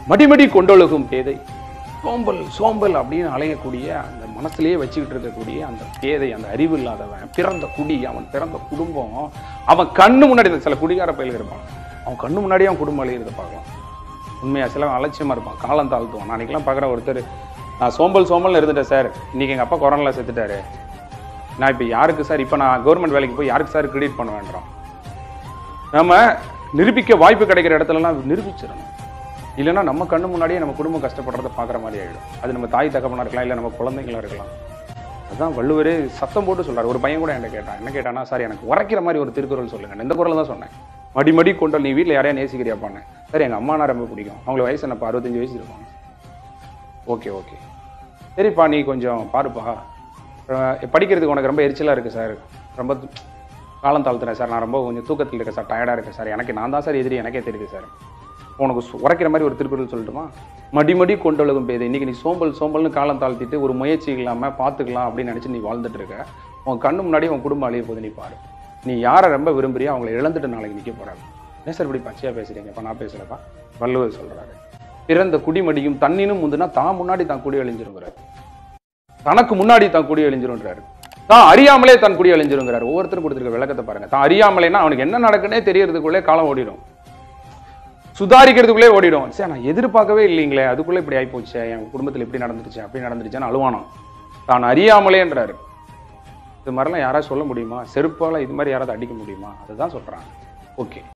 மடிமடி கொண்டொழுகும் பேதை சோம்பல் சோம்பல் அப்படின்னு அலையக்கூடிய அந்த மனசுலயே வச்சுக்கிட்டு இருக்கக்கூடிய அந்த பேதை அந்த அறிவு இல்லாதவன் பிறந்த குடி அவன் பிறந்த குடும்பம் அவன் கண்ணு முன்னாடி இந்த சில குடிகார பயில இருப்பான் அவன் கண்ணு முன்னாடியே அவன் குடும்பம் அழியிறத பார்க்கலாம் உண்மையா சில அலட்சியமா இருப்பான் காலம் தாழ்த்துவான் நான் அன்னைக்கெல்லாம் பார்க்குற ஒருத்தர் நான் சோம்பல் சோம்பல்னு இருந்துட்டேன் சார் இன்னைக்கு எங்க அப்பா கொரோனால செத்துட்டாரு நான் இப்போ யாருக்கு சார் இப்போ நான் கவர்மெண்ட் வேலைக்கு போய் யாருக்கு சார் கிரெடிட் பண்ண வேண்டாம் நம்ம நிரூபிக்க வாய்ப்பு கிடைக்கிற இடத்துலலாம் நிரூபிச்சிடணும் இல்லைன்னா நம்ம கண்ணு முன்னாடியே நம்ம குடும்பம் கஷ்டப்படுறத பார்க்குற மாதிரி ஆகிடும் அது நம்ம தாய் தகப்பனா இருக்கலாம் இல்லை நம்ம குழந்தைங்களா இருக்கலாம் அதான் வள்ளுவரே சத்தம் போட்டு சொல்றாரு ஒரு பையன் கூட என்கிட்ட கேட்டான் என்ன கேட்டானா சார் எனக்கு உரைக்கிற மாதிரி ஒரு திருக்குறள் சொல்லுங்க இந்த குரல் தான் சொன்னேன் மடி மடி கொண்டல் நீ வீட்டில் யாரையா நேசிக்கிறியாப்பான்னு சார் எங்கள் அம்மா நான் ரொம்ப பிடிக்கும் அவங்களுக்கு வயசு என்னப்பா அறுபத்தஞ்சு வயசு இருப்பாங்க ஓகே ஓகே சரிப்பா நீ கொஞ்சம் பாருப்பா அஹ் படிக்கிறதுக்கு உனக்கு ரொம்ப எரிச்சலாக இருக்குது சார் ரொம்ப து- காலம் தாழ்த்துறேன் சார் நான் ரொம்ப கொஞ்சம் தூக்கத்தில் இருக்கேன் சார் டயர்டாக இருக்கேன் சார் எனக்கு நான் தான் சார் எதிரி எனக்கே தெரியுது சார் உனக்கு சு- உரைக்கிற மாதிரி ஒரு திருக்குறள் சொல்லட்டுமா மடிமடி கொண்டொழுகும் பேது இன்னைக்கு நீ சோம்பல் சோம்பல்னு காலம் தாழ்த்திட்டு ஒரு முயற்சி இல்லாமல் பார்த்துக்கலாம் அப்படின்னு நினச்சி நீ வாழ்ந்துட்டு இருக்க உன் கண்ணு முன்னாடி உன் குடும்பம் அழிய போது நீ பாரு நீ யாரை ரொம்ப விரும்புறியோ அவங்களை இழந்துட்டு நாளைக்கு நிற்க போறாங்க என்ன சார் இப்படி பச்சையாக பேசுறீங்கப்பா நான் பேசுகிறப்பா வள்ளுவர் சொல்றாரு பிறந்த குடிமடியும் தண்ணினும் முந்துனா தான் முன்னாடி தான் குடி அழிஞ்சிருங்கிறார் தனக்கு முன்னாடி தான் குடி அழிஞ்சிரும்ன்றாரு தான் அறியாமலே தன் குடி அழிஞ்சிருங்கிறார் ஒவ்வொருத்தரும் கொடுத்துருக்க விளக்கத்தை பாருங்க தான் அறியாமலேனா அவனுக்கு என்ன நடக்குன்னே தெரியறதுக்குள்ளே காலம் ஓடிடும் சுதாரிக்கிறதுக்குள்ளே ஓடிடும் சரி நான் எதிர்பார்க்கவே இல்லைங்களே அதுக்குள்ளே இப்படி ஆயிப்போச்சே என் குடும்பத்தில் இப்படி நடந்துருச்சு அப்படி நடந்துருச்சுன்னு அழுவானோம் தான் அறியாமலேன்றாரு இது மாதிரிலாம் யாராவது சொல்ல முடியுமா செருப்பால இது மாதிரி யாராவது அடிக்க முடியுமா அதுதான் சொல்றாங்க ஓகே